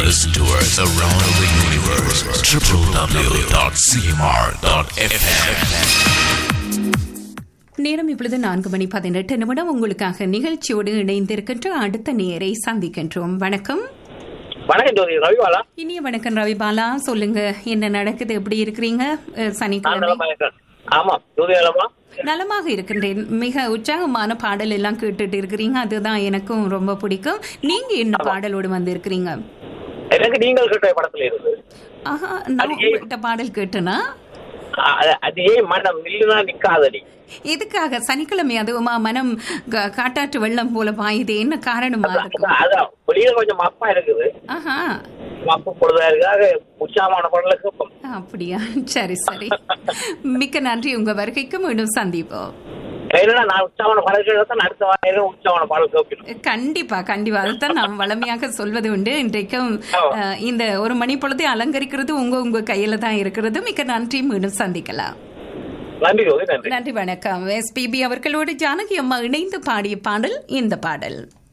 Listen to us around the universe. www.cmr.fm. நேரம் இப்பொழுது நான்கு மணி பதினெட்டு நிமிடம் உங்களுக்காக நிகழ்ச்சியோடு இணைந்திருக்கின்ற அடுத்த நேரை சந்திக்கின்றோம் வணக்கம் வணக்கம் ஜோதி ரவிவாலா இனிய வணக்கம் ரவிபாலா சொல்லுங்க என்ன நடக்குது எப்படி இருக்கிறீங்க அஹ், நான் சனிக்கிழமை நலமா இருக்கேன் ஆமா ஜோதி நலமா நலமாக இருக்கின்றேன் மிக உற்சாகமான பாடல் எல்லாம் கேட்டுட்டு இருக்கிறீங்க அதுதான் எனக்கும் ரொம்ப பிடிக்கும் நீங்க என்ன பாடலோடு வந்திருக்கிறீங்க எனக்கு நீங்கள் கேட்ட படத்துல இருந்து ஆஹா நான் உங்கள்கிட்ட பாடல் கேட்டேனா அ- அது ஏன் மனம் நில்லுனா நிக்காதடி எதுக்காக சனிக்கிழமை அதுவுமா மனம் க- காட்டாற்று வெள்ளம் போல பாயுது என்ன காரணமா இருக்கும் அதான், அதான் வெளியில கொஞ்சம் மப்பா இருக்குது ஆஹா மப்பு பொழுதா இருக்காக உற்சாகமான படல கேட்போம் அப்படியா சரி சரி மிக்க நன்றி உங்க வருகைக்கு மீண்டும் சந்திப்போம் என்னன்னா நான் உற்சாகமான பாடல் கேட்க அடுத்த வாரம் உற்சாகமான பாடல் கேட்கணும் கண்டிப்பா கண்டிப்பா அதுதான் நான் வளமையாக சொல்வது உண்டு இன்றைக்கும் அஹ், இந்த ஒரு மணி பொழுதை அலங்கரிக்கிறது உங்க உங்க கையில தான் இருக்கிறது மிக்க நன்றி மீண்டும் சந்திக்கலாம் நன்றி ஜோதி நன்றி நன்றி வணக்கம் எஸ்பிபி அவர்களோடு ஜானகி அம்மா இணைந்து பாடிய பாடல் இந்த பாடல்